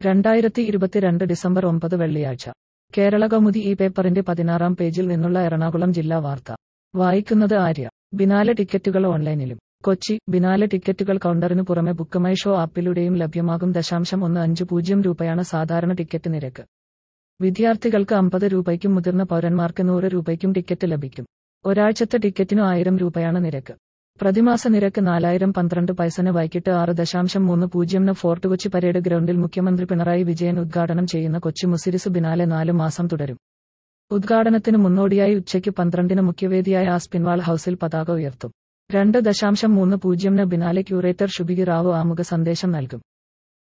രണ്ടായിരത്തി ഇരുപത്തിരണ്ട് ഡിസംബർ ഒമ്പത് വെള്ളിയാഴ്ച കേരള കൗമുദി ഈ പേപ്പറിന്റെ പതിനാറാം പേജിൽ നിന്നുള്ള എറണാകുളം ജില്ലാ വാർത്ത വായിക്കുന്നത് ആര്യ ബിനാലെ ടിക്കറ്റുകൾ ഓൺലൈനിലും കൊച്ചി ബിനാലെ ടിക്കറ്റുകൾ കൗണ്ടറിനു പുറമെ ബുക്കമൈ ഷോ ആപ്പിലൂടെയും ലഭ്യമാകും ദശാംശം ഒന്ന് അഞ്ച് പൂജ്യം രൂപയാണ് സാധാരണ ടിക്കറ്റ് നിരക്ക് വിദ്യാർത്ഥികൾക്ക് അമ്പത് രൂപയ്ക്കും മുതിർന്ന പൗരന്മാർക്ക് നൂറ് രൂപയ്ക്കും ടിക്കറ്റ് ലഭിക്കും ഒരാഴ്ചത്തെ ടിക്കറ്റിനു ആയിരം രൂപയാണ് നിരക്ക് പ്രതിമാസ നിരക്ക് നാലായിരം പന്ത്രണ്ട് പൈസന് വൈകിട്ട് ആറ് ദശാംശം മൂന്ന് പൂജ്യംന് ഫോർട്ട് കൊച്ചി പരേഡ് ഗ്രൗണ്ടിൽ മുഖ്യമന്ത്രി പിണറായി വിജയൻ ഉദ്ഘാടനം ചെയ്യുന്ന കൊച്ചി മുസിരിസ് ബിനാലെ നാല് മാസം തുടരും ഉദ്ഘാടനത്തിന് മുന്നോടിയായി ഉച്ചയ്ക്ക് പന്ത്രണ്ടിന് മുഖ്യവേദിയായ ആസ്പിൻവാൾ ഹൌസിൽ പതാക ഉയർത്തും രണ്ട് ദശാംശം മൂന്ന് പൂജ്യംന് ബിനാലെ ക്യൂറേറ്റർ ഷുബികി റാവു ആമുഖ സന്ദേശം നൽകും